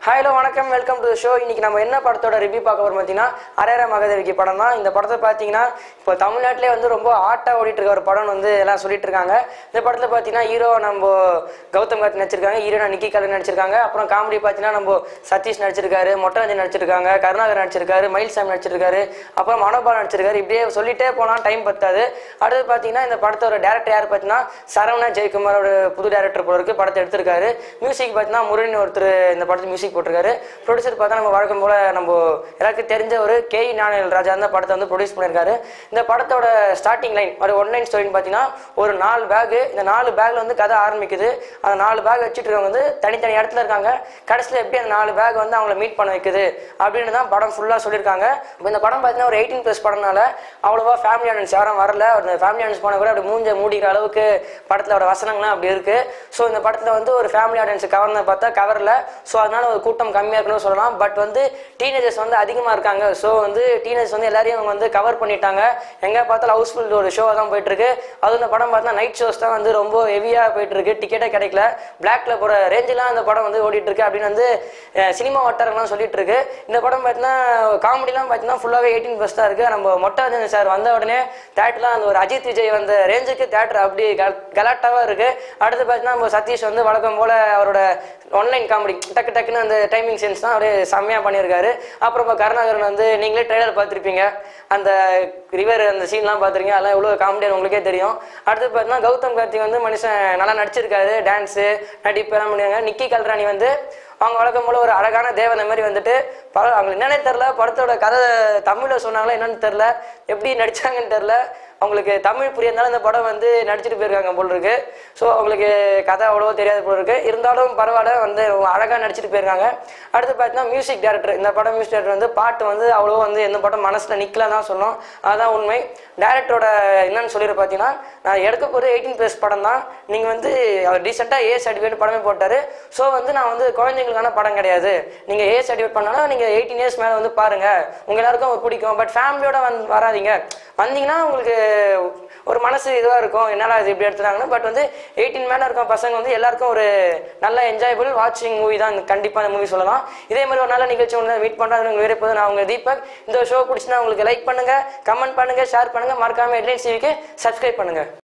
hello வணக்கம் welcome to show இன்னைக்கு நம்ம என்ன படத்தோட ரிவ்யூ பார்க்க போறோம் பார்த்தீங்கன்னா அரேர மகதேவிக்கு படம் தான் இந்த படத்தை பார்த்தீங்கன்னா இப்போ தமிழ்நாட்டிலே வந்து ரொம்ப ஆட்டா ஓடிட்டு இருக்க ஒரு படம் வந்து எல்லாம் சொல்லிட்டு இருக்காங்க இந்த படத்தில் பார்த்தீங்கன்னா ஹீரோ நம்ம கௌதம் கார்த்தி நடிச்சிருக்காங்க ஹீரோனா நிக்கி கலர் நடிச்சிருக்காங்க அப்புறம் காமெடி பார்த்தீங்கன்னா நம்ம சதீஷ் நடிச்சிருக்காரு மொட்டராஜன் நடிச்சிருக்காங்க கருணாகர் நடிச்சிருக்காரு மயில்சாமி நடிச்சிருக்காரு அப்புறம் மனோபால் நடிச்சிருக்காரு இப்படியே சொல்லிட்டே போனால் டைம் பத்தாது அடுத்து பார்த்தீங்கன்னா இந்த படத்தோட டேரக்டர் யார் பார்த்தீங்கன்னா சரவணா ஜெயக்குமாரோட புது டேரக்டர் போல இருக்கு படத்தை எடுத்திருக்காரு மியூசிக் பார்த்தீங்கன்னா முருகன் ஒருத்தர் இந்த படத்துக்கு மியூசிக் போட்டிருக்காரு ப்ரொடியூசர் பார்த்தா நம்ம வழக்கம் போல நம்ம எல்லாருக்கும் தெரிஞ்ச ஒரு கே ஞானவேல் ராஜா அந்த படத்தை வந்து ப்ரொடியூஸ் பண்ணியிருக்காரு இந்த படத்தோட ஸ்டார்டிங் லைன் ஒரு ஒன் லைன் ஸ்டோரின்னு பார்த்தீங்கன்னா ஒரு நாலு பேகு இந்த நாலு பேக்ல வந்து கதை ஆரம்பிக்குது அந்த நாலு பேக் வச்சுட்டு இருக்கவங்க வந்து தனித்தனி இடத்துல இருக்காங்க கடைசியில் எப்படி அந்த நாலு பேக் வந்து அவங்கள மீட் பண்ண வைக்குது அப்படின்னு தான் படம் ஃபுல்லாக சொல்லியிருக்காங்க இப்போ இந்த படம் பார்த்தீங்கன்னா ஒரு எயிட்டீன் ப்ளஸ் படம்னால அவ்வளோவா ஃபேமிலி ஆடியன்ஸ் யாரும் வரல ஒரு ஃபேமிலி ஆடியன்ஸ் போனால் கூட அப்படி மூஞ்ச மூடிக்கிற அளவுக்கு படத்தோட வசனங்கள்லாம் அப்படி இருக்கு ஸோ இந்த படத்தில் வந்து ஒரு ஃபேமிலி ஆடியன்ஸ் கவர்னு பார்த்தா கவரில் ஸோ அதனால ஒரு கூட்டம் கம்மியாக இருக்குன்னு சொல்லலாம் பட் வந்து டீனேஜர்ஸ் வந்து அதிகமாக இருக்காங்க ஸோ வந்து டீனேஜர்ஸ் வந்து எல்லாரையும் அவங்க வந்து கவர் பண்ணிட்டாங்க எங்கே பார்த்தாலும் ஹவுஸ்ஃபுல் ஒரு ஷோ தான் போயிட்டு இருக்கு அதுவும் இந்த படம் பார்த்தா நைட் ஷோஸ் தான் வந்து ரொம்ப ஹெவியாக போயிட்டு இருக்கு டிக்கெட்டே கிடைக்கல பிளாக்ல போகிற ரேஞ்செலாம் இந்த படம் வந்து ஓடிட்டு இருக்கு அப்படின்னு வந்து சினிமா வட்டாரங்கள்லாம் சொல்லிட்டு இருக்கு இந்த படம் பார்த்தீங்கன்னா காமெடிலாம் பார்த்தீங்கன்னா ஃபுல்லாகவே எயிட்டீன் ப்ளஸ் தான் இருக்கு நம்ம மொட்டாஜன் சார் வந்த உடனே தேட்டர்லாம் அந்த ஒரு அஜித் விஜய் வந்த ரேஞ்சுக்கு தேட்டர் அப்படி கல் கலாட்டாவாக இருக்கு அடுத்து பார்த்தீங்கன்னா நம்ம சதீஷ் வந்து வழக்கம் போல அவரோட ஆன்லைன் காமெடி டக்கு டக்குன்னு அந்த டைமிங் சென்ஸ் தான் அப்படியே செம்மையாக பண்ணியிருக்காரு அப்புறம் இப்போ கருணாகரன் வந்து நீங்களே ட்ரெய்லர் பார்த்துருப்பீங்க அந்த ரிவர் அந்த சீன்லாம் பார்த்துருக்கீங்க அதெல்லாம் எவ்வளோ காமெடியாக உங்களுக்கே தெரியும் அடுத்து பார்த்தீங்கன்னா கௌதம் கார்த்திக் வந்து மனுஷன் நல்லா நடிச்சிருக்காரு டான்ஸு நடிப்பு எல்லாம் பண்ணிருக்காங்க நிக்கி கல்ராணி வந்து அவங்க வழக்கம் போல ஒரு அழகான தேவதை மாதிரி வந்துட்டு பட அவங்களுக்கு என்னன்னே தெரில படத்தோட கதை தமிழில் சொன்னாங்களா என்னன்னு தெரில எப்படி நடிச்சாங்கன்னு தெரில அவங்களுக்கு தமிழ் புரியறதுனால இந்த படம் வந்து நடிச்சிட்டு போயிருக்காங்க போல் இருக்கு ஸோ அவங்களுக்கு கதை அவ்வளோ தெரியாது போல் இருக்கு இருந்தாலும் பரவாயில்ல வந்து அழகாக நடிச்சிட்டு போயிருக்காங்க அடுத்து பார்த்தீங்கன்னா மியூசிக் டேரக்டர் இந்த படம் மியூசிக் டேரக்டர் வந்து பாட்டு வந்து அவ்வளோ வந்து எந்த படம் மனசில் நிற்கல தான் சொன்னோம் அதுதான் உண்மை டேரக்டரோட என்னன்னு சொல்லிட்டு பார்த்தீங்கன்னா நான் எடுக்க போகிறது எயிட்டீன் ப்ளஸ் படம் தான் நீங்கள் வந்து அவர் ரீசெண்டாக ஏ சர்டிஃபிகேட் படமே போட்டார் ஸோ வந்து நான் வந்து குழந்தைங்களுக்கான படம் கிடையாது நீங்கள் ஏ சர்டிஃபிகேட் பண்ணாலும் நீங்கள் எயிட்டீன் இயர்ஸ் மேலே வந்து பாருங்கள் உங்கள் எல்லாருக்கும் பிடிக்கும் பட் ஃபேமிலியோட வந்து வராதீங்க வந்தீங்கன்னா உங்களுக்கு ஒரு மனசு இதுவாக இருக்கும் என்னடா இது இப்படி எடுத்துட்டாங்கன்னு பட் வந்து எயிட்டீன் மேலே இருக்க பசங்க வந்து எல்லாருக்கும் ஒரு நல்ல என்ஜாயபிள் வாட்சிங் மூவி தான் கண்டிப்பாக இந்த மூவி சொல்லலாம் இதே மாதிரி ஒரு நல்ல நிகழ்ச்சி ஒன்று மீட் பண்ணுறது வேறு போது நான் உங்கள் தீபக் இந்த ஷோ பிடிச்சினா உங்களுக்கு லைக் பண்ணுங்கள் கமெண்ட் பண்ணுங்கள் ஷேர் பண்ணுங்கள் மறக்காமல் ஹெட்லைன் டிவிக்கு சப்ஸ்கிரைப் பண்ணுங்கள்